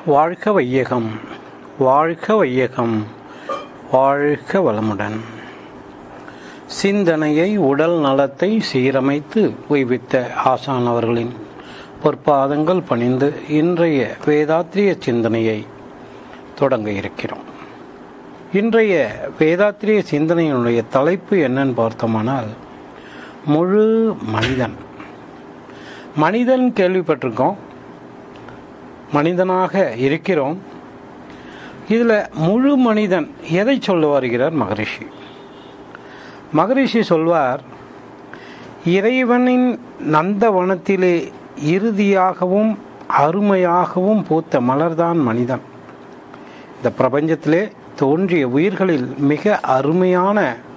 வாழ்க வையகம் வாழ்க வையகம் வாழ்க வளமுடன் சிந்தனையை உடல் நலத்தை சீரமைத்து உய்வித்த ஆசான் அவர்களின் பொற்பாதங்கள் பணிந்து இன்றைய வேதாத்திரிய சிந்தனையை தொடங்க இருக்கிறோம் இன்றைய வேதாத்திரிய சிந்தனையினுடைய தலைப்பு என்னன்னு பார்த்தோமானால் முழு மனிதன் மனிதன் கேள்விப்பட்டிருக்கோம் மனிதனாக இருக்கிறோம் இதில் முழு மனிதன் எதை சொல்ல வருகிறார் மகரிஷி மகரிஷி சொல்வார் இறைவனின் நந்தவனத்திலே இறுதியாகவும் அருமையாகவும் பூத்த மலர்தான் மனிதன் இந்த பிரபஞ்சத்திலே தோன்றிய உயிர்களில் மிக அருமையான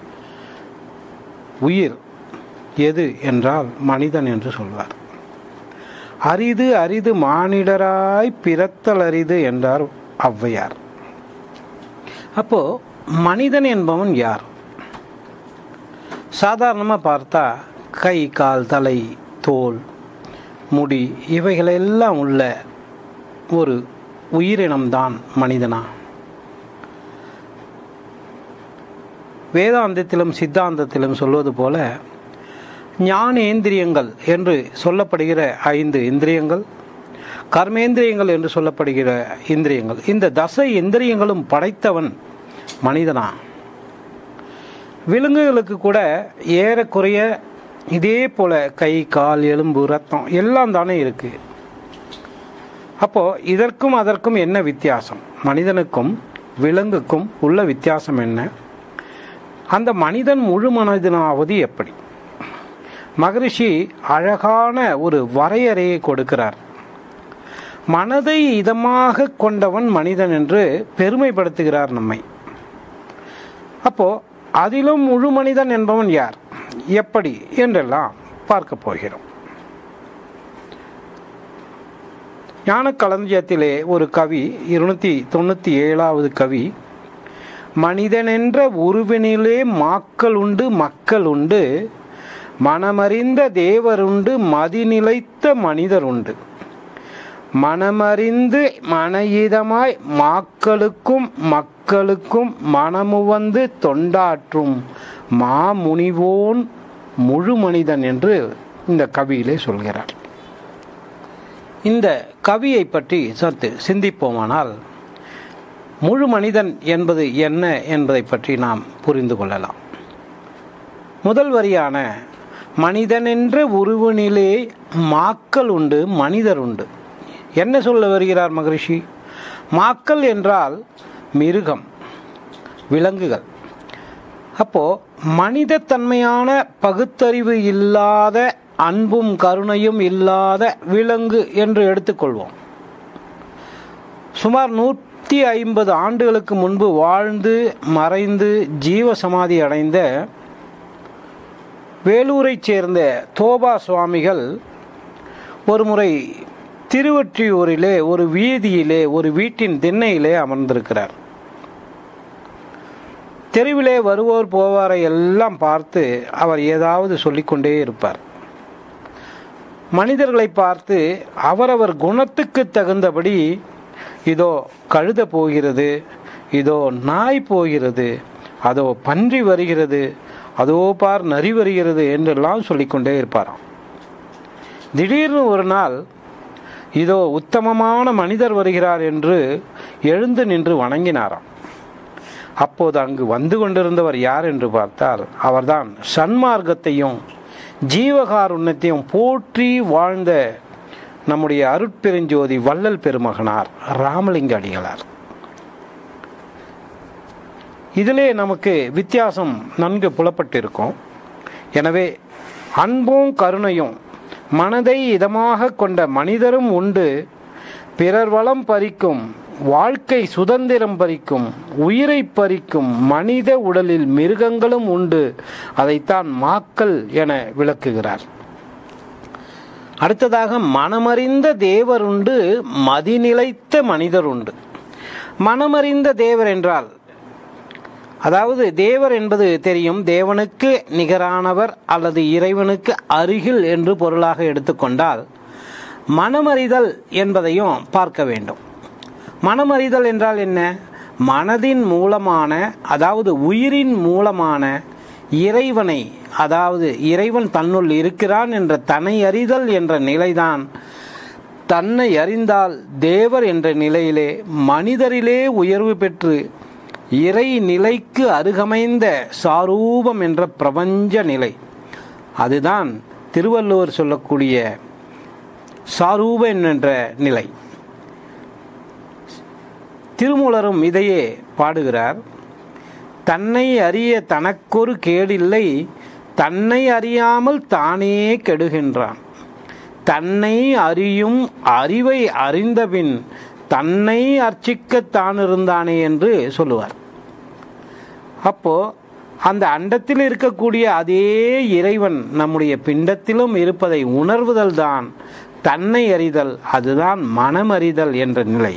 உயிர் எது என்றால் மனிதன் என்று சொல்வார் அரிது அரிது மானிடராய் பிறத்தல் அரிது என்றார் ஔவையார் அப்போ மனிதன் என்பவன் யார் சாதாரணமாக பார்த்தா கை கால் தலை தோல் முடி இவைகளெல்லாம் உள்ள ஒரு உயிரினம்தான் மனிதனா வேதாந்தத்திலும் சித்தாந்தத்திலும் சொல்வது போல ஞானேந்திரியங்கள் என்று சொல்லப்படுகிற ஐந்து இந்திரியங்கள் கர்மேந்திரியங்கள் என்று சொல்லப்படுகிற இந்திரியங்கள் இந்த தசை இந்திரியங்களும் படைத்தவன் மனிதனா விலங்குகளுக்கு கூட ஏறக்குறைய இதே போல கை கால் எலும்பு ரத்தம் எல்லாம் தானே இருக்கு அப்போ இதற்கும் அதற்கும் என்ன வித்தியாசம் மனிதனுக்கும் விலங்குக்கும் உள்ள வித்தியாசம் என்ன அந்த மனிதன் முழு மனிதனாவது எப்படி மகரிஷி அழகான ஒரு வரையறையை கொடுக்கிறார் மனதை இதமாக கொண்டவன் மனிதன் என்று பெருமைப்படுத்துகிறார் நம்மை அப்போ அதிலும் முழு மனிதன் என்பவன் யார் எப்படி என்றெல்லாம் பார்க்க போகிறோம் ஞான களஞ்சியத்திலே ஒரு கவி இருநூத்தி தொண்ணூத்தி ஏழாவது கவி மனிதனென்ற உருவினிலே மாக்கள் உண்டு மக்கள் உண்டு மனமறிந்த தேவருண்டு மதிநிலைத்த மனிதர் உண்டு மனமறிந்து மனயிதமாய் மாக்களுக்கும் மக்களுக்கும் மனமுவந்து தொண்டாற்றும் மாமுனிவோன் முழு மனிதன் என்று இந்த கவியிலே சொல்கிறார் இந்த கவியை பற்றி சற்று சிந்திப்போமானால் முழு மனிதன் என்பது என்ன என்பதை பற்றி நாம் புரிந்து கொள்ளலாம் முதல் வரியான மனிதனென்ற உருவனிலே மாக்கள் உண்டு மனிதர் உண்டு என்ன சொல்ல வருகிறார் மகரிஷி மாக்கள் என்றால் மிருகம் விலங்குகள் அப்போ மனிதத்தன்மையான பகுத்தறிவு இல்லாத அன்பும் கருணையும் இல்லாத விலங்கு என்று எடுத்துக்கொள்வோம் சுமார் நூற்றி ஐம்பது ஆண்டுகளுக்கு முன்பு வாழ்ந்து மறைந்து ஜீவ சமாதி அடைந்த வேலூரைச் சேர்ந்த தோபா சுவாமிகள் ஒரு முறை திருவொற்றியூரிலே ஒரு வீதியிலே ஒரு வீட்டின் திண்ணையிலே அமர்ந்திருக்கிறார் தெருவிலே வருவோர் போவாரை எல்லாம் பார்த்து அவர் ஏதாவது சொல்லிக்கொண்டே இருப்பார் மனிதர்களை பார்த்து அவரவர் குணத்துக்கு தகுந்தபடி இதோ கழுத போகிறது இதோ நாய் போகிறது அதோ பன்றி வருகிறது அதோ பார் நரி வருகிறது என்றெல்லாம் சொல்லிக்கொண்டே இருப்பாராம் திடீர்னு ஒரு நாள் இதோ உத்தமமான மனிதர் வருகிறார் என்று எழுந்து நின்று வணங்கினாராம் அப்போது அங்கு வந்து கொண்டிருந்தவர் யார் என்று பார்த்தால் அவர்தான் சன்மார்க்கத்தையும் ஜீவகாருண்யத்தையும் போற்றி வாழ்ந்த நம்முடைய அருட்பெருஞ்சோதி வள்ளல் பெருமகனார் ராமலிங்க அடிகளார் இதிலே நமக்கு வித்தியாசம் நன்கு புலப்பட்டிருக்கும் எனவே அன்பும் கருணையும் மனதை இதமாக கொண்ட மனிதரும் உண்டு பிறர் வளம் பறிக்கும் வாழ்க்கை சுதந்திரம் பறிக்கும் உயிரை பறிக்கும் மனித உடலில் மிருகங்களும் உண்டு அதைத்தான் மாக்கள் என விளக்குகிறார் அடுத்ததாக மனமறிந்த தேவர் உண்டு மதிநிலைத்த மனிதர் உண்டு மனமறிந்த தேவர் என்றால் அதாவது தேவர் என்பது தெரியும் தேவனுக்கு நிகரானவர் அல்லது இறைவனுக்கு அருகில் என்று பொருளாக எடுத்துக்கொண்டால் மனமறிதல் என்பதையும் பார்க்க வேண்டும் மனமறிதல் என்றால் என்ன மனதின் மூலமான அதாவது உயிரின் மூலமான இறைவனை அதாவது இறைவன் தன்னுள் இருக்கிறான் என்ற தன்னை அறிதல் என்ற நிலைதான் தன்னை அறிந்தால் தேவர் என்ற நிலையிலே மனிதரிலே உயர்வு பெற்று இறை நிலைக்கு அருகமைந்த சாரூபம் என்ற பிரபஞ்ச நிலை அதுதான் திருவள்ளுவர் சொல்லக்கூடிய சாரூபம் என்ற நிலை திருமூலரும் இதையே பாடுகிறார் தன்னை அறிய தனக்கொரு கேடில்லை தன்னை அறியாமல் தானே கெடுகின்றான் தன்னை அறியும் அறிவை அறிந்தபின் தன்னை அர்ச்சிக்கத்தான் இருந்தானே என்று சொல்லுவார் அப்போ அந்த அண்டத்தில் இருக்கக்கூடிய அதே இறைவன் நம்முடைய பிண்டத்திலும் இருப்பதை உணர்வுதல் தான் தன்னை அறிதல் அதுதான் மனமறிதல் என்ற நிலை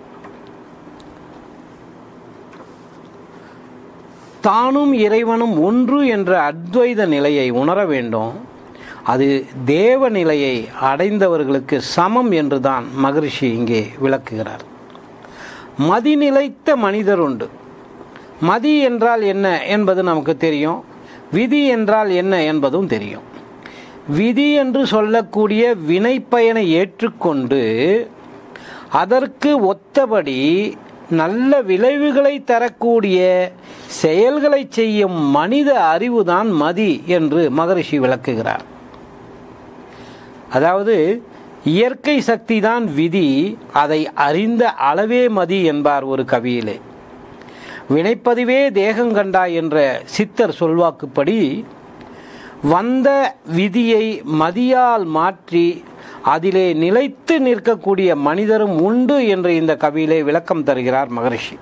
தானும் இறைவனும் ஒன்று என்ற அத்வைத நிலையை உணர வேண்டும் அது தேவ நிலையை அடைந்தவர்களுக்கு சமம் என்றுதான் மகரிஷி இங்கே விளக்குகிறார் மதி நிலைத்த மனிதர் உண்டு மதி என்றால் என்ன என்பது நமக்கு தெரியும் விதி என்றால் என்ன என்பதும் தெரியும் விதி என்று சொல்லக்கூடிய வினைப்பயனை ஏற்றுக்கொண்டு அதற்கு ஒத்தபடி நல்ல விளைவுகளை தரக்கூடிய செயல்களை செய்யும் மனித அறிவுதான் மதி என்று மகரிஷி விளக்குகிறார் அதாவது இயற்கை சக்தி தான் விதி அதை அறிந்த அளவே மதி என்பார் ஒரு கவியிலே வினைப்பதிவே தேகங்கண்டா என்ற சித்தர் சொல்வாக்குப்படி வந்த விதியை மதியால் மாற்றி அதிலே நிலைத்து நிற்கக்கூடிய மனிதரும் உண்டு என்று இந்த கவியிலே விளக்கம் தருகிறார் மகரிஷி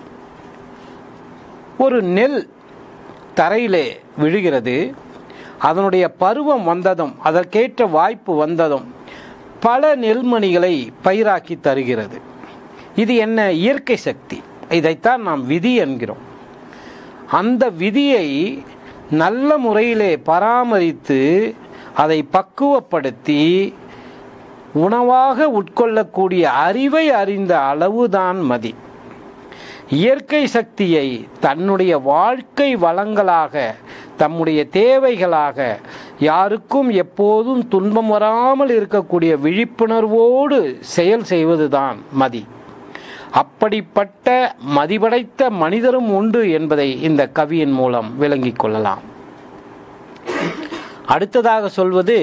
ஒரு நெல் தரையிலே விழுகிறது அதனுடைய பருவம் வந்ததும் அதற்கேற்ற வாய்ப்பு வந்ததும் பல நெல்மணிகளை பயிராக்கி தருகிறது இது என்ன இயற்கை சக்தி இதைத்தான் நாம் விதி என்கிறோம் அந்த விதியை நல்ல முறையிலே பராமரித்து அதை பக்குவப்படுத்தி உணவாக உட்கொள்ளக்கூடிய அறிவை அறிந்த அளவுதான் மதி இயற்கை சக்தியை தன்னுடைய வாழ்க்கை வளங்களாக தம்முடைய தேவைகளாக யாருக்கும் எப்போதும் துன்பம் வராமல் இருக்கக்கூடிய விழிப்புணர்வோடு செயல் செய்வதுதான் மதி அப்படிப்பட்ட மதிபடைத்த மனிதரும் உண்டு என்பதை இந்த கவியின் மூலம் விளங்கிக் கொள்ளலாம் அடுத்ததாக சொல்வது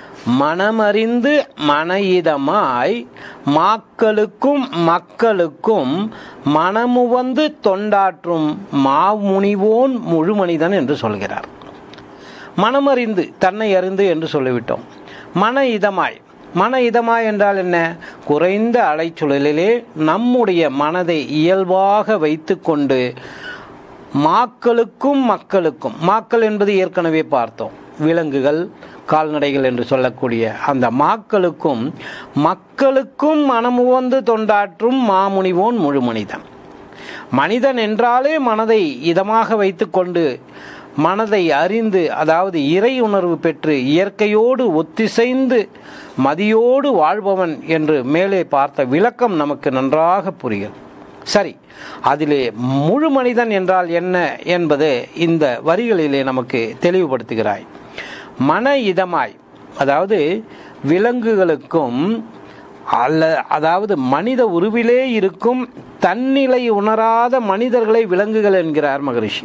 மனமறிந்து மனயிதமாய் மாக்களுக்கும் மக்களுக்கும் மனமுவந்து தொண்டாற்றும் மாமுனிவோன் முழு மனிதன் என்று சொல்கிறார் மனமறிந்து தன்னை அறிந்து என்று சொல்லிவிட்டோம் மன இதமாய் மன இதமாய் என்றால் என்ன குறைந்த அலைச்சுழலிலே நம்முடைய மனதை இயல்பாக வைத்துக்கொண்டு மாக்களுக்கும் மக்களுக்கும் மாக்கள் என்பது ஏற்கனவே பார்த்தோம் விலங்குகள் கால்நடைகள் என்று சொல்லக்கூடிய அந்த மாக்களுக்கும் மக்களுக்கும் மனமுவந்து தொண்டாற்றும் மாமுனிவோன் முழு மனிதன் மனிதன் என்றாலே மனதை இதமாக வைத்துக்கொண்டு மனதை அறிந்து அதாவது இறை உணர்வு பெற்று இயற்கையோடு ஒத்திசைந்து மதியோடு வாழ்பவன் என்று மேலே பார்த்த விளக்கம் நமக்கு நன்றாக புரிகிறது சரி அதிலே முழு மனிதன் என்றால் என்ன என்பது இந்த வரிகளிலே நமக்கு தெளிவுபடுத்துகிறாய் மன இதமாய் அதாவது விலங்குகளுக்கும் அல்ல அதாவது மனித உருவிலே இருக்கும் தன்னிலை உணராத மனிதர்களை விலங்குகள் என்கிறார் மகரிஷி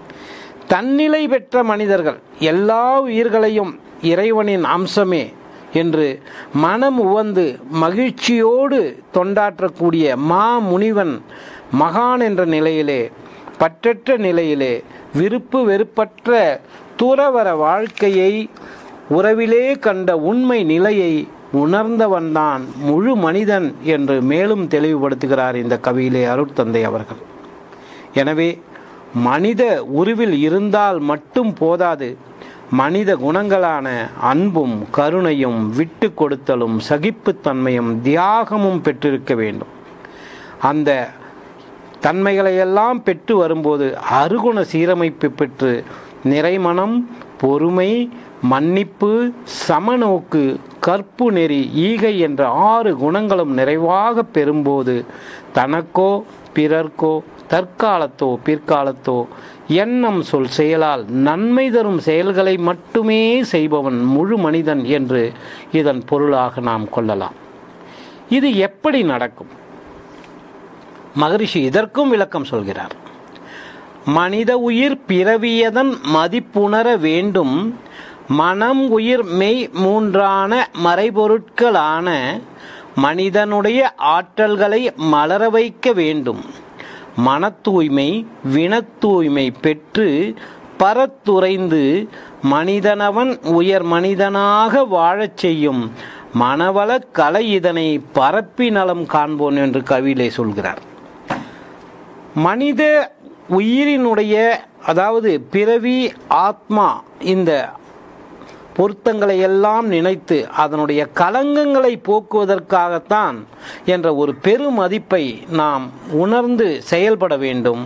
தன்னிலை பெற்ற மனிதர்கள் எல்லா உயிர்களையும் இறைவனின் அம்சமே என்று மனம் உவந்து மகிழ்ச்சியோடு தொண்டாற்றக்கூடிய மா முனிவன் மகான் என்ற நிலையிலே பற்றற்ற நிலையிலே விருப்பு வெறுப்பற்ற துறவர வாழ்க்கையை உறவிலே கண்ட உண்மை நிலையை உணர்ந்தவன்தான் முழு மனிதன் என்று மேலும் தெளிவுபடுத்துகிறார் இந்த கவியிலே அருட்தந்தை அவர்கள் எனவே மனித உருவில் இருந்தால் மட்டும் போதாது மனித குணங்களான அன்பும் கருணையும் விட்டு கொடுத்தலும் சகிப்புத்தன்மையும் தியாகமும் பெற்றிருக்க வேண்டும் அந்த தன்மைகளையெல்லாம் பெற்று வரும்போது அருகுண சீரமைப்பு பெற்று நிறைமனம் பொறுமை மன்னிப்பு சமநோக்கு கற்பு நெறி ஈகை என்ற ஆறு குணங்களும் நிறைவாக பெறும்போது தனக்கோ பிறர்க்கோ தற்காலத்தோ பிற்காலத்தோ எண்ணம் சொல் செயலால் நன்மை தரும் செயல்களை மட்டுமே செய்பவன் முழு மனிதன் என்று இதன் பொருளாக நாம் கொள்ளலாம் இது எப்படி நடக்கும் மகரிஷி இதற்கும் விளக்கம் சொல்கிறார் மனித உயிர் பிறவியதன் மதிப்புணர வேண்டும் மனம் உயிர் மெய் மூன்றான மறைபொருட்களான மனிதனுடைய ஆற்றல்களை மலர வைக்க வேண்டும் மனத்தூய்மை வினத்தூய்மை பெற்று பரத்துறைந்து மனிதனவன் உயர் மனிதனாக வாழச் செய்யும் மனவள கலை இதனை பரப்பி நலம் காண்போன் என்று கவியிலே சொல்கிறார் மனித உயிரினுடைய அதாவது பிறவி ஆத்மா இந்த பொருத்தங்களை எல்லாம் நினைத்து அதனுடைய கலங்கங்களை போக்குவதற்காகத்தான் என்ற ஒரு பெருமதிப்பை நாம் உணர்ந்து செயல்பட வேண்டும்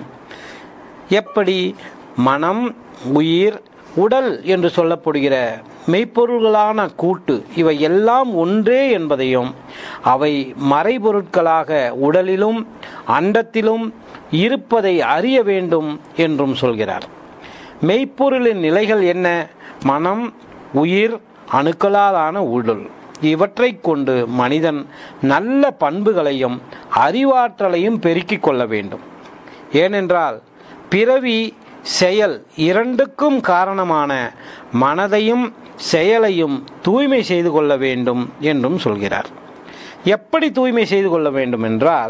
எப்படி மனம் உயிர் உடல் என்று சொல்லப்படுகிற மெய்ப்பொருள்களான கூட்டு இவை எல்லாம் ஒன்றே என்பதையும் அவை மறைபொருட்களாக உடலிலும் அண்டத்திலும் இருப்பதை அறிய வேண்டும் என்றும் சொல்கிறார் மெய்ப்பொருளின் நிலைகள் என்ன மனம் உயிர் அணுக்களாலான உடல் இவற்றை கொண்டு மனிதன் நல்ல பண்புகளையும் அறிவாற்றலையும் பெருக்கிக் கொள்ள வேண்டும் ஏனென்றால் பிறவி செயல் இரண்டுக்கும் காரணமான மனதையும் செயலையும் தூய்மை செய்து கொள்ள வேண்டும் என்றும் சொல்கிறார் எப்படி தூய்மை செய்து கொள்ள வேண்டும் என்றால்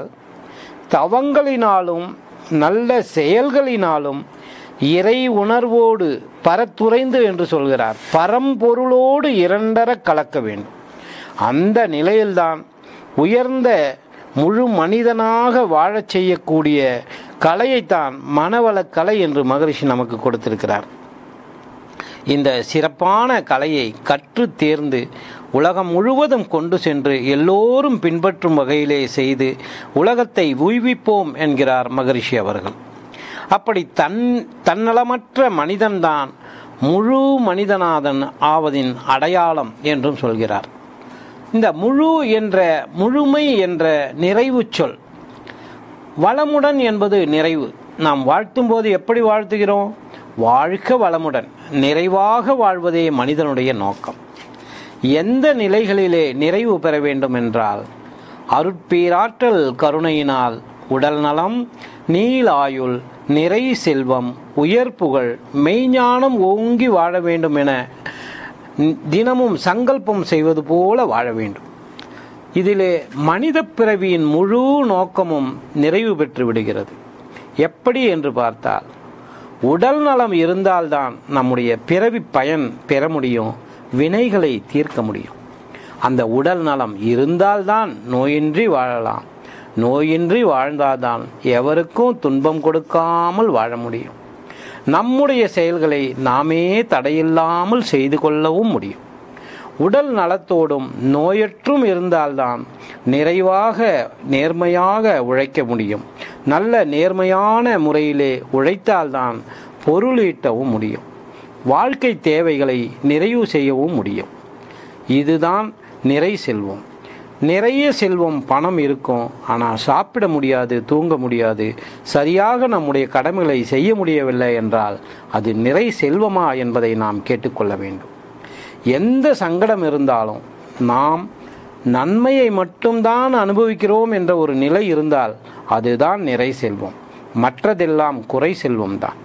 தவங்களினாலும் நல்ல செயல்களினாலும் இறை உணர்வோடு பரத்துறைந்து என்று சொல்கிறார் பரம்பொருளோடு இரண்டர கலக்க வேண்டும் அந்த நிலையில்தான் உயர்ந்த முழு மனிதனாக வாழச் செய்யக்கூடிய கலையைத்தான் மனவள கலை என்று மகரிஷி நமக்கு கொடுத்திருக்கிறார் இந்த சிறப்பான கலையை கற்று தேர்ந்து உலகம் முழுவதும் கொண்டு சென்று எல்லோரும் பின்பற்றும் வகையிலே செய்து உலகத்தை உய்விப்போம் என்கிறார் மகரிஷி அவர்கள் அப்படி தன் தன்னலமற்ற மனிதன்தான் முழு மனிதநாதன் ஆவதின் அடையாளம் என்றும் சொல்கிறார் இந்த முழு என்ற முழுமை என்ற நிறைவு சொல் வளமுடன் என்பது நிறைவு நாம் வாழ்த்தும் போது எப்படி வாழ்த்துகிறோம் வாழ்க வளமுடன் நிறைவாக வாழ்வதே மனிதனுடைய நோக்கம் எந்த நிலைகளிலே நிறைவு பெற வேண்டும் என்றால் அருட்பேராற்றல் கருணையினால் உடல் நலம் நீலாயுள் நிறை செல்வம் உயர் புகழ் மெய்ஞானம் ஓங்கி வாழ வேண்டும் என தினமும் சங்கல்பம் செய்வது போல வாழ வேண்டும் இதிலே மனித பிறவியின் முழு நோக்கமும் நிறைவு பெற்று விடுகிறது எப்படி என்று பார்த்தால் உடல் நலம் இருந்தால்தான் நம்முடைய பிறவி பயன் பெற முடியும் வினைகளை தீர்க்க முடியும் அந்த உடல் நலம் இருந்தால்தான் நோயின்றி வாழலாம் நோயின்றி வாழ்ந்தால்தான் எவருக்கும் துன்பம் கொடுக்காமல் வாழ முடியும் நம்முடைய செயல்களை நாமே தடையில்லாமல் செய்து கொள்ளவும் முடியும் உடல் நலத்தோடும் நோயற்றும் இருந்தால்தான் நிறைவாக நேர்மையாக உழைக்க முடியும் நல்ல நேர்மையான முறையிலே உழைத்தால்தான் பொருள் ஈட்டவும் முடியும் வாழ்க்கை தேவைகளை நிறைவு செய்யவும் முடியும் இதுதான் நிறை செல்வம் நிறைய செல்வம் பணம் இருக்கும் ஆனால் சாப்பிட முடியாது தூங்க முடியாது சரியாக நம்முடைய கடமைகளை செய்ய முடியவில்லை என்றால் அது நிறை செல்வமா என்பதை நாம் கேட்டுக்கொள்ள வேண்டும் எந்த சங்கடம் இருந்தாலும் நாம் நன்மையை மட்டும்தான் அனுபவிக்கிறோம் என்ற ஒரு நிலை இருந்தால் அதுதான் நிறை செல்வம் மற்றதெல்லாம் குறை செல்வம் தான்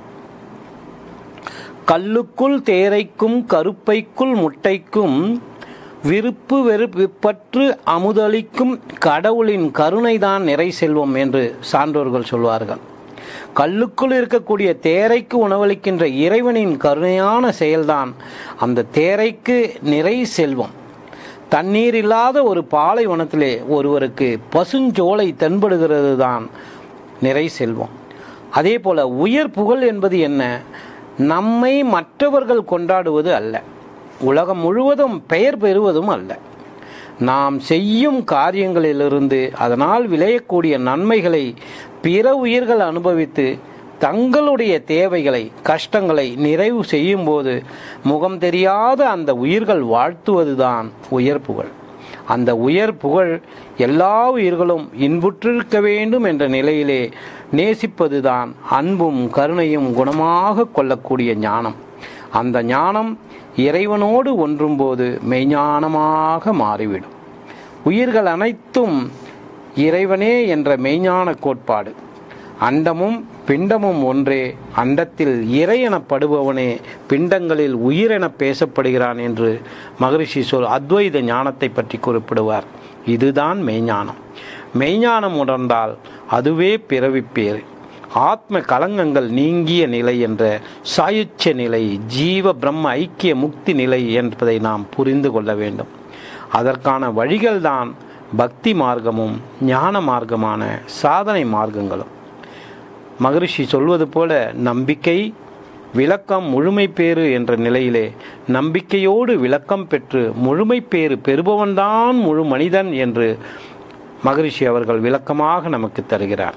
கல்லுக்குள் தேரைக்கும் கருப்பைக்குள் முட்டைக்கும் விருப்பு வெறுப்பற்று அமுதளிக்கும் கடவுளின் கருணைதான் நிறை செல்வம் என்று சான்றோர்கள் சொல்வார்கள் கல்லுக்குள் இருக்கக்கூடிய தேரைக்கு உணவளிக்கின்ற இறைவனின் கருணையான செயல்தான் அந்த தேரைக்கு நிறை செல்வம் தண்ணீர் இல்லாத ஒரு பாலைவனத்திலே ஒருவருக்கு பசுஞ்சோலை தென்படுகிறது தான் நிறை செல்வம் அதே போல உயர் புகழ் என்பது என்ன நம்மை மற்றவர்கள் கொண்டாடுவது அல்ல உலகம் முழுவதும் பெயர் பெறுவதும் அல்ல நாம் செய்யும் காரியங்களிலிருந்து அதனால் விளையக்கூடிய நன்மைகளை பிற உயிர்கள் அனுபவித்து தங்களுடைய தேவைகளை கஷ்டங்களை நிறைவு செய்யும் போது முகம் தெரியாத அந்த உயிர்கள் வாழ்த்துவதுதான் உயர் புகழ் அந்த உயர் புகழ் எல்லா உயிர்களும் இன்புற்றிருக்க வேண்டும் என்ற நிலையிலே நேசிப்பதுதான் அன்பும் கருணையும் குணமாக கொள்ளக்கூடிய ஞானம் அந்த ஞானம் இறைவனோடு ஒன்றும்போது மெய்ஞானமாக மாறிவிடும் உயிர்கள் அனைத்தும் இறைவனே என்ற மெய்ஞான கோட்பாடு அண்டமும் பிண்டமும் ஒன்றே அண்டத்தில் இறை எனப்படுபவனே பிண்டங்களில் உயிர் என பேசப்படுகிறான் என்று மகரிஷி சொல் அத்வைத ஞானத்தை பற்றி குறிப்பிடுவார் இதுதான் மெய்ஞானம் மெய்ஞானம் உணர்ந்தால் அதுவே பிறவிப்பேறு ஆத்ம கலங்கங்கள் நீங்கிய நிலை என்ற சாயுச்ச நிலை ஜீவ பிரம்ம ஐக்கிய முக்தி நிலை என்பதை நாம் புரிந்து கொள்ள வேண்டும் அதற்கான வழிகள்தான் பக்தி மார்க்கமும் ஞான மார்க்கமான சாதனை மார்க்கங்களும் மகரிஷி சொல்வது போல நம்பிக்கை விளக்கம் முழுமை பேறு என்ற நிலையிலே நம்பிக்கையோடு விளக்கம் பெற்று முழுமை பேறு பெறுபவன்தான் முழு மனிதன் என்று மகரிஷி அவர்கள் விளக்கமாக நமக்கு தருகிறார்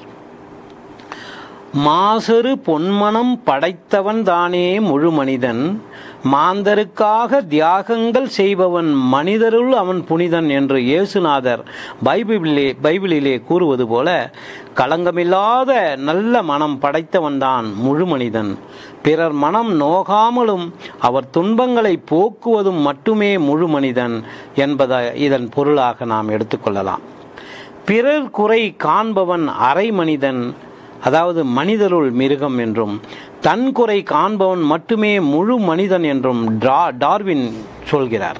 மாசரு பொன்மனம் படைத்தவன் தானே முழு மனிதன் மாந்தருக்காக தியாகங்கள் செய்பவன் மனிதருள் அவன் புனிதன் என்று இயேசுநாதர் பைபிளிலே பைபிளிலே கூறுவது போல களங்கமில்லாத நல்ல மனம் படைத்தவன்தான் முழு மனிதன் பிறர் மனம் நோகாமலும் அவர் துன்பங்களை போக்குவதும் மட்டுமே முழு மனிதன் என்பதை இதன் பொருளாக நாம் எடுத்துக்கொள்ளலாம் பிறர் குறை காண்பவன் அரை மனிதன் அதாவது மனிதருள் மிருகம் என்றும் தன் குறை காண்பவன் மட்டுமே முழு மனிதன் என்றும் டா டார்வின் சொல்கிறார்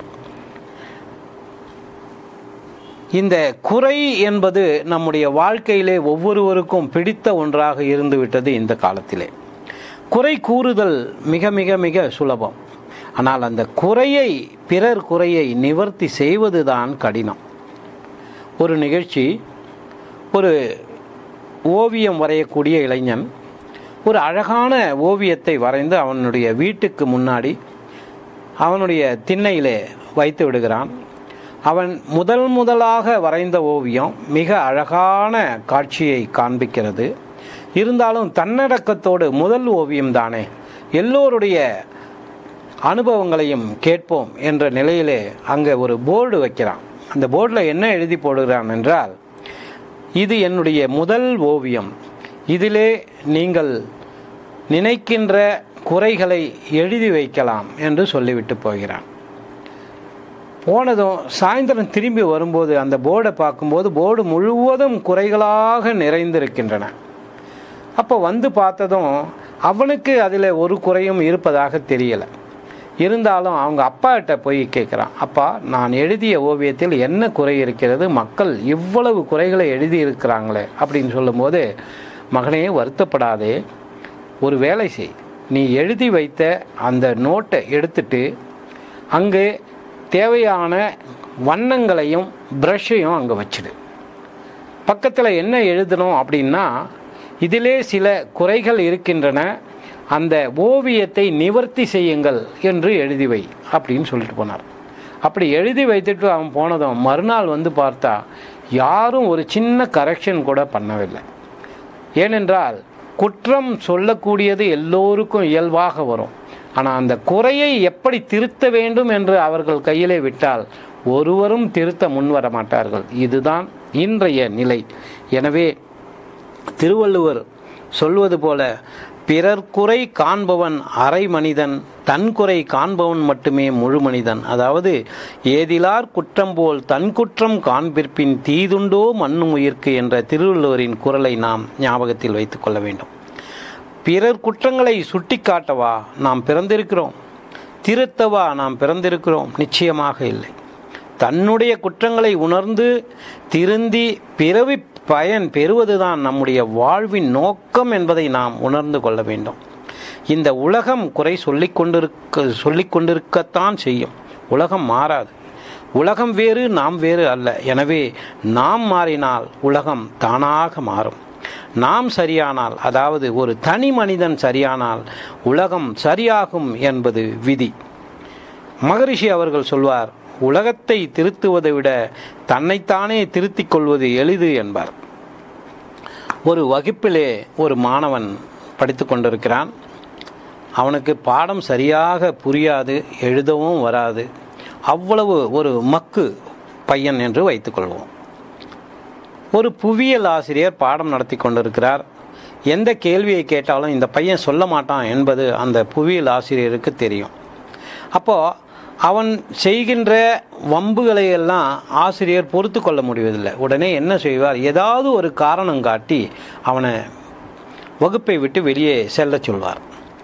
இந்த குறை என்பது நம்முடைய வாழ்க்கையிலே ஒவ்வொருவருக்கும் பிடித்த ஒன்றாக இருந்துவிட்டது இந்த காலத்திலே குறை கூறுதல் மிக மிக மிக சுலபம் ஆனால் அந்த குறையை பிறர் குறையை நிவர்த்தி செய்வதுதான் கடினம் ஒரு நிகழ்ச்சி ஒரு ஓவியம் வரையக்கூடிய இளைஞன் ஒரு அழகான ஓவியத்தை வரைந்து அவனுடைய வீட்டுக்கு முன்னாடி அவனுடைய திண்ணையிலே வைத்து விடுகிறான் அவன் முதல் முதலாக வரைந்த ஓவியம் மிக அழகான காட்சியை காண்பிக்கிறது இருந்தாலும் தன்னடக்கத்தோடு முதல் ஓவியம் தானே எல்லோருடைய அனுபவங்களையும் கேட்போம் என்ற நிலையிலே அங்கே ஒரு போர்டு வைக்கிறான் அந்த போர்டில் என்ன எழுதி போடுகிறான் என்றால் இது என்னுடைய முதல் ஓவியம் இதிலே நீங்கள் நினைக்கின்ற குறைகளை எழுதி வைக்கலாம் என்று சொல்லிவிட்டு போகிறான் போனதும் சாயந்தரம் திரும்பி வரும்போது அந்த போர்டை பார்க்கும்போது போர்டு முழுவதும் குறைகளாக நிறைந்திருக்கின்றன அப்போ வந்து பார்த்ததும் அவனுக்கு அதில் ஒரு குறையும் இருப்பதாக தெரியலை இருந்தாலும் அவங்க அப்பாகிட்ட போய் கேட்குறான் அப்பா நான் எழுதிய ஓவியத்தில் என்ன குறை இருக்கிறது மக்கள் இவ்வளவு குறைகளை எழுதி இருக்கிறாங்களே அப்படின்னு சொல்லும்போது மகனே வருத்தப்படாதே ஒரு வேலை செய் நீ எழுதி வைத்த அந்த நோட்டை எடுத்துட்டு அங்கே தேவையான வண்ணங்களையும் ப்ரஷ்ஷையும் அங்கே வச்சிடு பக்கத்தில் என்ன எழுதணும் அப்படின்னா இதிலே சில குறைகள் இருக்கின்றன அந்த ஓவியத்தை நிவர்த்தி செய்யுங்கள் என்று எழுதி வை அப்படின்னு சொல்லிட்டு போனார் அப்படி எழுதி வைத்துட்டு அவன் போனதும் மறுநாள் வந்து பார்த்தா யாரும் ஒரு சின்ன கரெக்ஷன் கூட பண்ணவில்லை ஏனென்றால் குற்றம் சொல்லக்கூடியது எல்லோருக்கும் இயல்பாக வரும் ஆனால் அந்த குறையை எப்படி திருத்த வேண்டும் என்று அவர்கள் கையிலே விட்டால் ஒருவரும் திருத்த முன்வர மாட்டார்கள் இதுதான் இன்றைய நிலை எனவே திருவள்ளுவர் சொல்வது போல பிறர் குறை காண்பவன் அரை மனிதன் தன் குறை காண்பவன் மட்டுமே முழு மனிதன் அதாவது ஏதிலார் குற்றம் போல் தன் குற்றம் காண்பிற்பின் தீதுண்டோ மண்ணும் உயிர்க்கு என்ற திருவள்ளுவரின் குரலை நாம் ஞாபகத்தில் வைத்துக் கொள்ள வேண்டும் பிறர் குற்றங்களை சுட்டிக்காட்டவா நாம் பிறந்திருக்கிறோம் திருத்தவா நாம் பிறந்திருக்கிறோம் நிச்சயமாக இல்லை தன்னுடைய குற்றங்களை உணர்ந்து திருந்தி பிறவி பயன் பெறுவதுதான் நம்முடைய வாழ்வின் நோக்கம் என்பதை நாம் உணர்ந்து கொள்ள வேண்டும் இந்த உலகம் குறை சொல்லிக் கொண்டிருக்க சொல்லிக் கொண்டிருக்கத்தான் செய்யும் உலகம் மாறாது உலகம் வேறு நாம் வேறு அல்ல எனவே நாம் மாறினால் உலகம் தானாக மாறும் நாம் சரியானால் அதாவது ஒரு தனி மனிதன் சரியானால் உலகம் சரியாகும் என்பது விதி மகரிஷி அவர்கள் சொல்வார் உலகத்தை திருத்துவதை விட தன்னைத்தானே திருத்திக் கொள்வது எளிது என்பார் ஒரு வகுப்பிலே ஒரு மாணவன் படித்து கொண்டிருக்கிறான் அவனுக்கு பாடம் சரியாக புரியாது எழுதவும் வராது அவ்வளவு ஒரு மக்கு பையன் என்று வைத்துக்கொள்வோம் ஒரு புவியியல் ஆசிரியர் பாடம் நடத்தி கொண்டிருக்கிறார் எந்த கேள்வியை கேட்டாலும் இந்த பையன் சொல்ல மாட்டான் என்பது அந்த புவியியல் ஆசிரியருக்கு தெரியும் அப்போது அவன் செய்கின்ற வம்புகளை எல்லாம் ஆசிரியர் பொறுத்து கொள்ள முடிவதில்லை உடனே என்ன செய்வார் ஏதாவது ஒரு காரணம் காட்டி அவனை வகுப்பை விட்டு வெளியே செல்ல சொல்வார்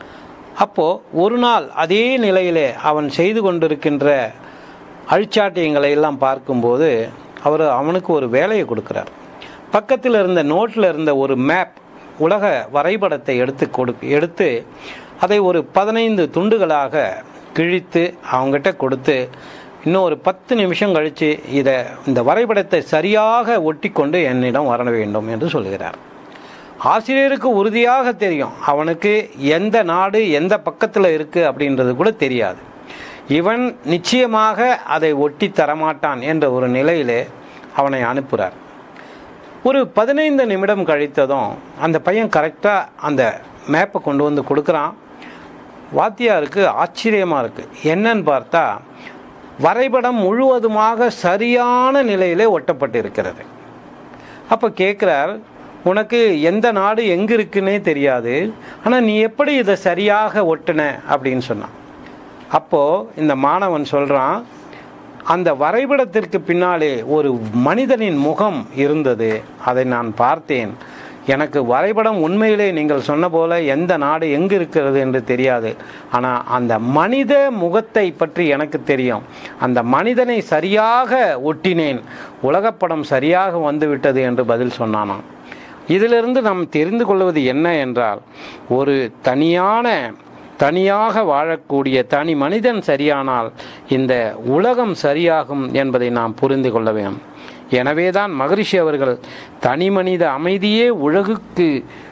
அப்போது ஒரு நாள் அதே நிலையிலே அவன் செய்து கொண்டிருக்கின்ற அழிச்சாட்டியங்களை எல்லாம் பார்க்கும்போது அவர் அவனுக்கு ஒரு வேலையை கொடுக்குறார் பக்கத்தில் இருந்த நோட்டில் இருந்த ஒரு மேப் உலக வரைபடத்தை எடுத்து கொடு எடுத்து அதை ஒரு பதினைந்து துண்டுகளாக கிழித்து அவங்ககிட்ட கொடுத்து இன்னும் ஒரு பத்து நிமிஷம் கழித்து இதை இந்த வரைபடத்தை சரியாக ஒட்டி கொண்டு என்னிடம் வர வேண்டும் என்று சொல்கிறார் ஆசிரியருக்கு உறுதியாக தெரியும் அவனுக்கு எந்த நாடு எந்த பக்கத்தில் இருக்குது அப்படின்றது கூட தெரியாது இவன் நிச்சயமாக அதை ஒட்டி தரமாட்டான் என்ற ஒரு நிலையிலே அவனை அனுப்புகிறார் ஒரு பதினைந்து நிமிடம் கழித்ததும் அந்த பையன் கரெக்டாக அந்த மேப்பை கொண்டு வந்து கொடுக்குறான் வாத்தியாருக்கு ஆச்சரியமாக இருக்குது என்னன்னு பார்த்தா வரைபடம் முழுவதுமாக சரியான நிலையிலே ஒட்டப்பட்டிருக்கிறது அப்போ கேட்குறார் உனக்கு எந்த நாடு எங்கே இருக்குன்னே தெரியாது ஆனால் நீ எப்படி இதை சரியாக ஒட்டுன அப்படின்னு சொன்னான் அப்போது இந்த மாணவன் சொல்கிறான் அந்த வரைபடத்திற்கு பின்னாலே ஒரு மனிதனின் முகம் இருந்தது அதை நான் பார்த்தேன் எனக்கு வரைபடம் உண்மையிலே நீங்கள் சொன்ன போல எந்த நாடு எங்கு இருக்கிறது என்று தெரியாது ஆனால் அந்த மனித முகத்தை பற்றி எனக்கு தெரியும் அந்த மனிதனை சரியாக ஒட்டினேன் உலகப்படம் சரியாக வந்துவிட்டது என்று பதில் சொன்னானாம் இதிலிருந்து நாம் தெரிந்து கொள்வது என்ன என்றால் ஒரு தனியான தனியாக வாழக்கூடிய தனி மனிதன் சரியானால் இந்த உலகம் சரியாகும் என்பதை நாம் புரிந்து கொள்ள வேண்டும் எனவேதான் மகரிஷி அவர்கள் தனி மனித அமைதியே உலகுக்கு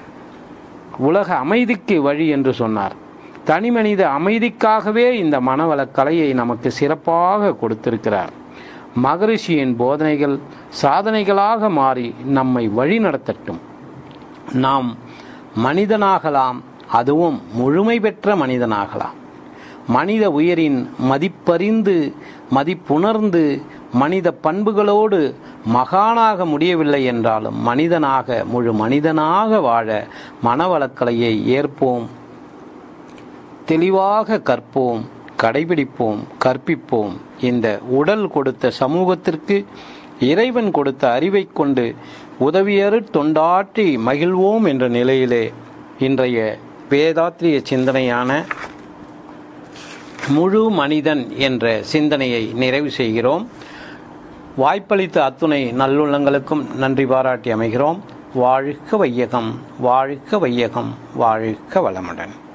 உலக அமைதிக்கு வழி என்று சொன்னார் தனி மனித அமைதிக்காகவே இந்த மனவள கலையை நமக்கு சிறப்பாக கொடுத்திருக்கிறார் மகரிஷியின் போதனைகள் சாதனைகளாக மாறி நம்மை வழி நடத்தட்டும் நாம் மனிதனாகலாம் அதுவும் முழுமை பெற்ற மனிதனாகலாம் மனித உயரின் மதிப்பறிந்து மதிப்புணர்ந்து மனித பண்புகளோடு மகானாக முடியவில்லை என்றாலும் மனிதனாக முழு மனிதனாக வாழ மனவளக்கலையை ஏற்போம் தெளிவாக கற்போம் கடைபிடிப்போம் கற்பிப்போம் இந்த உடல் கொடுத்த சமூகத்திற்கு இறைவன் கொடுத்த அறிவை கொண்டு உதவியரு தொண்டாற்றி மகிழ்வோம் என்ற நிலையிலே இன்றைய வேதாத்திரிய சிந்தனையான முழு மனிதன் என்ற சிந்தனையை நிறைவு செய்கிறோம் வாய்ப்பளித்த அத்துணை நல்லுள்ளங்களுக்கும் நன்றி பாராட்டி அமைகிறோம் வாழ்க வையகம் வாழ்க வையகம் வாழ்க வளமுடன்